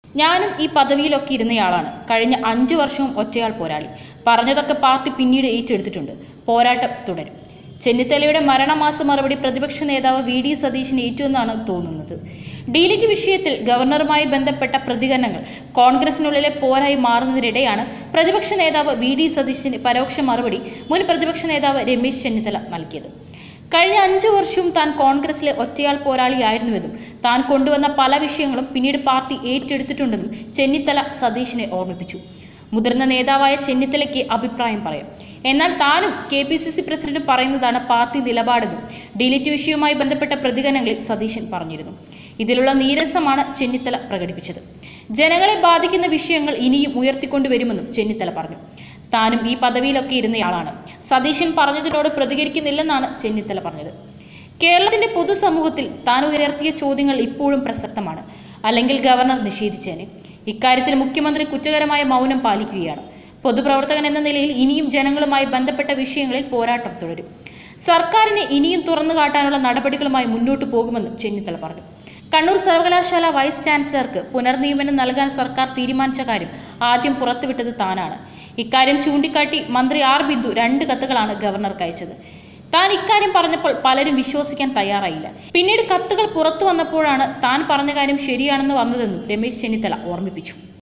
ഞാനും ഈ പദവിയിലൊക്കെ ഇരുന്നയാളാണ് കഴിഞ്ഞ അഞ്ചു വർഷവും ഒറ്റയാൾ പോരാളി പറഞ്ഞതൊക്കെ പാർട്ടി പിന്നീട് ഏറ്റെടുത്തിട്ടുണ്ട് പോരാട്ടം തുടരും ചെന്നിത്തലയുടെ മരണമാസ മറുപടി പ്രതിപക്ഷ നേതാവ് വി ഡി സതീശൻ ഏറ്റുവെന്നാണ് തോന്നുന്നത് ഡീലിറ്റ് വിഷയത്തിൽ ഗവർണറുമായി ബന്ധപ്പെട്ട പ്രതികരണങ്ങൾ കോൺഗ്രസിനുള്ളിലെ പോരായി മാറുന്നതിനിടെയാണ് പ്രതിപക്ഷ നേതാവ് വി ഡി സതീശന് പരോക്ഷ മറുപടി മുൻ പ്രതിപക്ഷ നേതാവ് രമേശ് ചെന്നിത്തല നൽകിയത് കഴിഞ്ഞ അഞ്ചു വർഷവും താൻ കോൺഗ്രസിലെ ഒറ്റയാൾ പോരാളിയായിരുന്നുവെന്നും താൻ കൊണ്ടുവന്ന പല വിഷയങ്ങളും പിന്നീട് പാർട്ടി ഏറ്റെടുത്തിട്ടുണ്ടെന്നും ചെന്നിത്തല സതീശിനെ ഓർമ്മിപ്പിച്ചു മുതിർന്ന നേതാവായ ചെന്നിത്തലയ്ക്ക് അഭിപ്രായം പറയാം എന്നാൽ താനും കെ പി സി സി പ്രസിഡന്റും പറയുന്നതാണ് പാർട്ടി നിലപാടെന്നും ഡിലിറ്റ് വിഷയവുമായി ബന്ധപ്പെട്ട പ്രതികരണങ്ങളിൽ സതീശൻ പറഞ്ഞിരുന്നു ഇതിലുള്ള നീരസമാണ് ചെന്നിത്തല പ്രകടിപ്പിച്ചത് ജനങ്ങളെ ബാധിക്കുന്ന വിഷയങ്ങൾ ഇനിയും ഉയർത്തിക്കൊണ്ടുവരുമെന്നും ചെന്നിത്തല പറഞ്ഞു താനും ഈ പദവിയിലൊക്കെ ഇരുന്നയാളാണ് സതീശൻ പറഞ്ഞതിനോട് പ്രതികരിക്കുന്നില്ലെന്നാണ് ചെന്നിത്തല പറഞ്ഞത് കേരളത്തിന്റെ പൊതുസമൂഹത്തിൽ താൻ ഉയർത്തിയ ചോദ്യങ്ങൾ ഇപ്പോഴും പ്രസക്തമാണ് അല്ലെങ്കിൽ ഗവർണർ നിഷേധിച്ചേനെ ഇക്കാര്യത്തിൽ മുഖ്യമന്ത്രി കുറ്റകരമായ മൗനം പാലിക്കുകയാണ് പൊതുപ്രവർത്തകൻ എന്ന നിലയിൽ ഇനിയും ജനങ്ങളുമായി ബന്ധപ്പെട്ട വിഷയങ്ങളിൽ പോരാട്ടം തുടരും സർക്കാരിനെ ഇനിയും തുറന്നു കാട്ടാനുള്ള നടപടികളുമായി മുന്നോട്ടു പോകുമെന്നും ചെന്നിത്തല പറഞ്ഞു കണ്ണൂർ സർവകലാശാല വൈസ് ചാൻസലർക്ക് പുനർനിയമനം നൽകാൻ സർക്കാർ തീരുമാനിച്ച കാര്യം ആദ്യം പുറത്തുവിട്ടത് താനാണ് ഇക്കാര്യം ചൂണ്ടിക്കാട്ടി മന്ത്രി ആർ ബിന്ദു രണ്ട് കത്തുകളാണ് ഗവർണർക്ക് അയച്ചത് താൻ ഇക്കാര്യം പറഞ്ഞപ്പോൾ പലരും വിശ്വസിക്കാൻ തയ്യാറായില്ല പിന്നീട് കത്തുകൾ പുറത്തു വന്നപ്പോഴാണ് താൻ പറഞ്ഞ കാര്യം ശരിയാണെന്ന് വന്നതെന്നും രമേശ് ചെന്നിത്തല ഓർമ്മിപ്പിച്ചു